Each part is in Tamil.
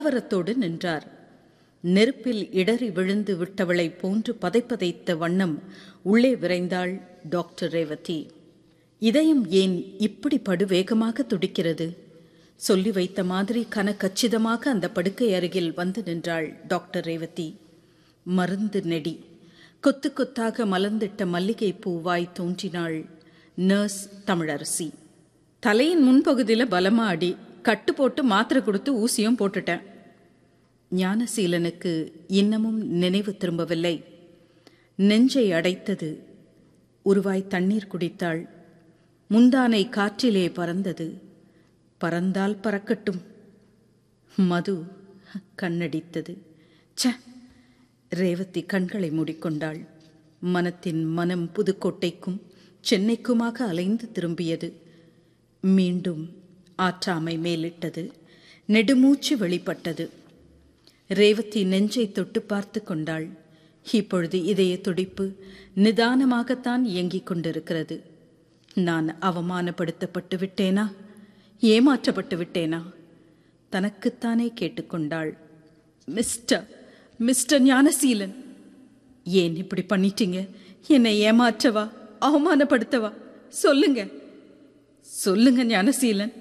கலவரத்தோடு நின்றார் நெருப்பில் இடறி விழுந்து விட்டவளைப் போன்று பதைப்பதைத்த வண்ணம் உள்ளே விரைந்தாள் டாக்டர் ரேவதி இதயம் ஏன் இப்படி படுவேகமாக துடிக்கிறது சொல்லி வைத்த மாதிரி கன கச்சிதமாக அந்த படுக்கை அருகில் வந்து நின்றாள் டாக்டர் ரேவதி மருந்து நெடி கொத்து கொத்தாக மலர்ந்திட்ட மல்லிகை பூவாய் தோன்றினாள் நர்ஸ் தமிழரசி தலையின் முன்பகுதியில் பலமா அடி கட்டு போட்டு மாத்திரை கொடுத்து ஊசியும் போட்டுட்டேன் ஞானசீலனுக்கு இன்னமும் நினைவு திரும்பவில்லை நெஞ்சை அடைத்தது உருவாய் தண்ணீர் குடித்தாள் முந்தானை காற்றிலே பறந்தது பறந்தால் பறக்கட்டும் மது கண்ணடித்தது ச ரேவதி கண்களை மூடிக்கொண்டாள் மனத்தின் மனம் புதுக்கோட்டைக்கும் சென்னைக்குமாக அலைந்து திரும்பியது மீண்டும் ஆற்றாமை மேலிட்டது நெடுமூச்சு வெளிப்பட்டது ரேவதி நெஞ்சை தொட்டு பார்த்து கொண்டாள் இப்பொழுது இதய துடிப்பு நிதானமாகத்தான் இயங்கிக் கொண்டிருக்கிறது நான் அவமானப்படுத்தப்பட்டு விட்டேனா ஏமாற்றப்பட்டு விட்டேனா தனக்குத்தானே கேட்டுக்கொண்டாள் மிஸ்டர் மிஸ்டர் ஞானசீலன் ஏன் இப்படி பண்ணிட்டீங்க என்னை ஏமாற்றவா அவமானப்படுத்தவா சொல்லுங்க சொல்லுங்க ஞானசீலன்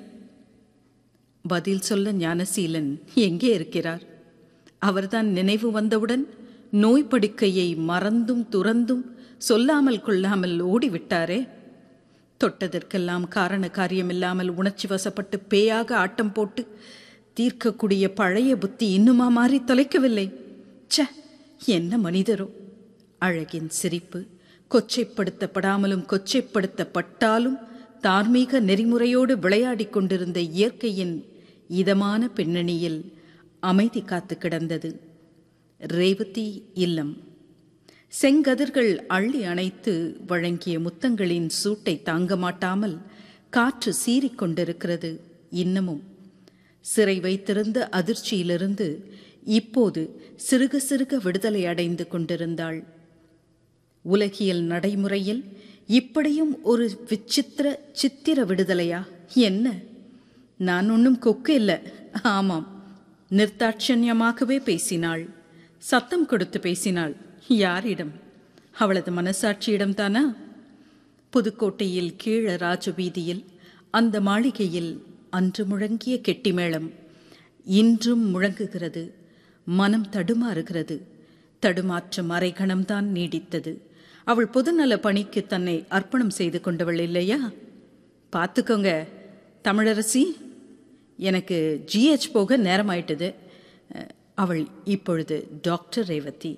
பதில் சொல்ல ஞானசீலன் எங்கே இருக்கிறார் அவர்தான் நினைவு வந்தவுடன் நோய் படுக்கையை மறந்தும் துறந்தும் சொல்லாமல் கொள்ளாமல் ஓடிவிட்டாரே தொட்டதற்கெல்லாம் காரண காரியமில்லாமல் உணர்ச்சி வசப்பட்டு பேயாக ஆட்டம் போட்டு தீர்க்கக்கூடிய பழைய புத்தி இன்னுமா மாறி தொலைக்கவில்லை ச்ச என்ன மனிதரோ அழகின் சிரிப்பு கொச்சைப்படுத்தப்படாமலும் கொச்சைப்படுத்தப்பட்டாலும் தார்மீக நெறிமுறையோடு விளையாடிக் கொண்டிருந்த இயற்கையின் இதமான பின்னணியில் அமைதி காத்து கிடந்தது ரேவதி இல்லம் செங்கதிர்கள் அள்ளி அணைத்து வழங்கிய முத்தங்களின் சூட்டை தாங்க மாட்டாமல் காற்று சீறிக் கொண்டிருக்கிறது இன்னமும் சிறை வைத்திருந்த அதிர்ச்சியிலிருந்து இப்போது சிறுக சிறுக விடுதலை அடைந்து கொண்டிருந்தாள் உலகியல் நடைமுறையில் இப்படியும் ஒரு விசித்திர சித்திர விடுதலையா என்ன நான் ஒன்றும் கொக்கு இல்லை ஆமாம் நிர்தாட்சண்யமாகவே பேசினாள் சத்தம் கொடுத்து பேசினாள் யாரிடம் அவளது மனசாட்சியிடம் தானா புதுக்கோட்டையில் கீழ ராஜவீதியில் அந்த மாளிகையில் அன்று முழங்கிய கெட்டிமேளம் இன்றும் முழங்குகிறது மனம் தடுமாறுகிறது தடுமாற்றம் அரை கணம்தான் நீடித்தது அவள் பொதுநல பணிக்கு தன்னை அர்ப்பணம் செய்து கொண்டவள் இல்லையா பார்த்துக்கோங்க தமிழரசி எனக்கு ஜிஹெச் போக நேரமாயிட்டது அவள் இப்பொழுது doctor Revathi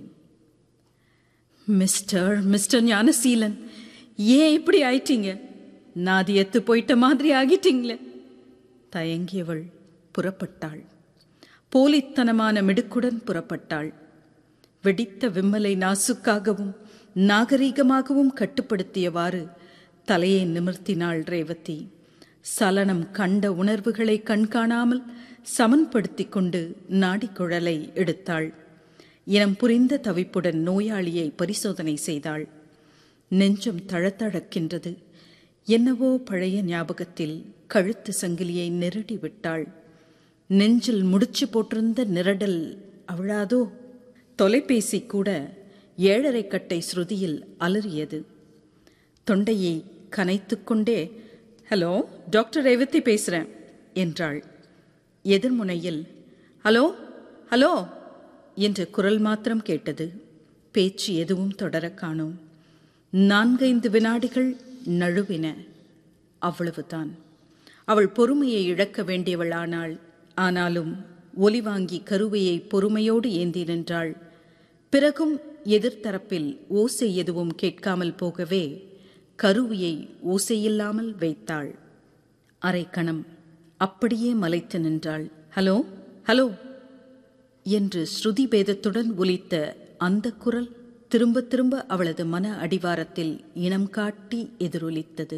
mister mister Gnanaseelan ஏன் இப்படி ஆயிட்டீங்க நாதி எத்து போயிட்ட மாதிரி ஆகிட்டீங்களே தயங்கியவள் புறப்பட்டாள் போலித்தனமான மிடுக்குடன் புறப்பட்டாள் வெடித்த விம்மலை நாசுக்காகவும் நாகரீகமாகவும் கட்டுப்படுத்தியவாறு தலையை நிமிர்த்தினாள் ரேவதி சலனம் கண்ட உணர்வுகளை கண்காணாமல் சமன்படுத்தி கொண்டு நாடிக்குழலை எடுத்தாள் இனம் புரிந்த தவிப்புடன் நோயாளியை பரிசோதனை செய்தாள் நெஞ்சம் தழத்தழக்கின்றது என்னவோ பழைய ஞாபகத்தில் கழுத்து சங்கிலியை நெருடி விட்டாள் நெஞ்சில் முடிச்சு போட்டிருந்த நிரடல் அவளாதோ தொலைபேசி கூட ஏழரை கட்டை ஸ்ருதியில் அலறியது தொண்டையை கனைத்துக்கொண்டே ஹலோ டாக்டர் ரேவதி பேசுகிறேன் என்றாள் எதிர்முனையில் ஹலோ ஹலோ என்ற குரல் மாத்திரம் கேட்டது பேச்சு எதுவும் தொடர காணோம் நான்கைந்து வினாடிகள் நழுவின அவ்வளவுதான் அவள் பொறுமையை இழக்க வேண்டியவளானாள் ஆனாலும் ஒலி வாங்கி கருவையை பொறுமையோடு ஏந்தி நின்றாள் பிறகும் எதிர்த்தரப்பில் ஓசை எதுவும் கேட்காமல் போகவே கருவியை ஓசையில்லாமல் வைத்தாள் அரை கணம் அப்படியே மலைத்து நின்றாள் ஹலோ ஹலோ என்று ஸ்ருதி பேதத்துடன் ஒலித்த அந்த குரல் திரும்ப திரும்ப அவளது மன அடிவாரத்தில் இனம் காட்டி எதிரொலித்தது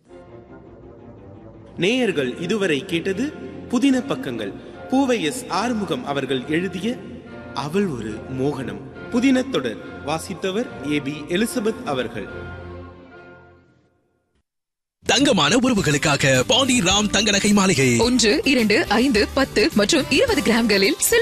நேயர்கள் இதுவரை கேட்டது புதின பக்கங்கள் பூவை எஸ் ஆறுமுகம் அவர்கள் எழுதிய அவள் ஒரு மோகனம் புதின தொடர் வாசித்தவர் ஏ பி எலிசபெத் அவர்கள் தங்கமான உறவுகளுக்காக பாண்டி ராம் தங்க நகை மாளிகை ஒன்று இரண்டு ஐந்து பத்து மற்றும் இருபது கிராம்களில்